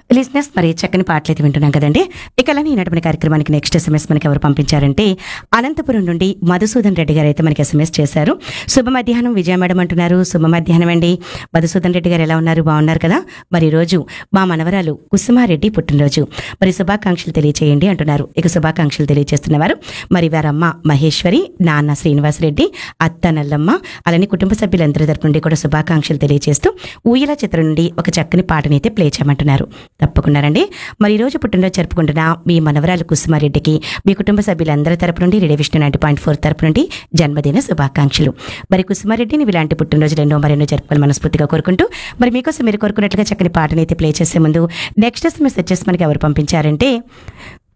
లిజినెస్ మరి చక్కని పాటలు అయితే వింటున్నాం కదండి ఇక అలానే ఈనాటి కార్యక్రమానికి నెక్స్ట్ ఎస్ఎంఎస్ మనకి ఎవరు పంపించారంటే అనంతపురం నుండి మధుసూదన్ రెడ్డి గారు అయితే మనకి ఎస్ఎంఎస్ చేశారు శుభ మధ్యాహ్నం విజయ మేడం అంటున్నారు శుభ మధ్యాహ్నం అండి మధుసూదన్ రెడ్డి గారు ఎలా ఉన్నారు బాగున్నారు కదా మరి ఈ రోజు మా మనవరాలు కుసుమారెడ్డి పుట్టినరోజు మరి శుభాకాంక్షలు తెలియచేయండి అంటున్నారు ఇక శుభాకాంక్షలు తెలియజేస్తున్నవారు మరి వారమ్మ మహేశ్వరి నాన్న శ్రీనివాస్ రెడ్డి అత్త నల్లమ్మ అలానే కుటుంబ సభ్యులందరి తరపు నుండి కూడా శుభాకాంక్షలు తెలియజేస్తూ ఊయల చిత్రం నుండి ఒక చక్కని పాటని అయితే ప్లే చేయమంటున్నారు తప్పకుండా రండి మరి ఈ రోజు పుట్టినరోజు జరుపుకుంటున్న మీ మనవరాలు కుసుమారెడ్డికి మీ కుటుంబ సభ్యులందరి తరపు నుండి radio Vishnu ninety point four తరపు నుండి జన్మదిన శుభాకాంక్షలు మరి కుసుమారెడ్డిని ఇలాంటి పుట్టినరోజులు ఎన్నో మరెన్నో జరుపుకోవాలి మనస్ఫూర్తిగా కోరుకుంటూ మరి మీకోసం మీరు కోరుకున్నట్లుగా చక్కని పాటని అయితే ప్లే చేసే ముందు నెక్స్ట్ ఎస్ఎంఎస్ వచ్చేసి మనకి ఎవరు పంపించారంటే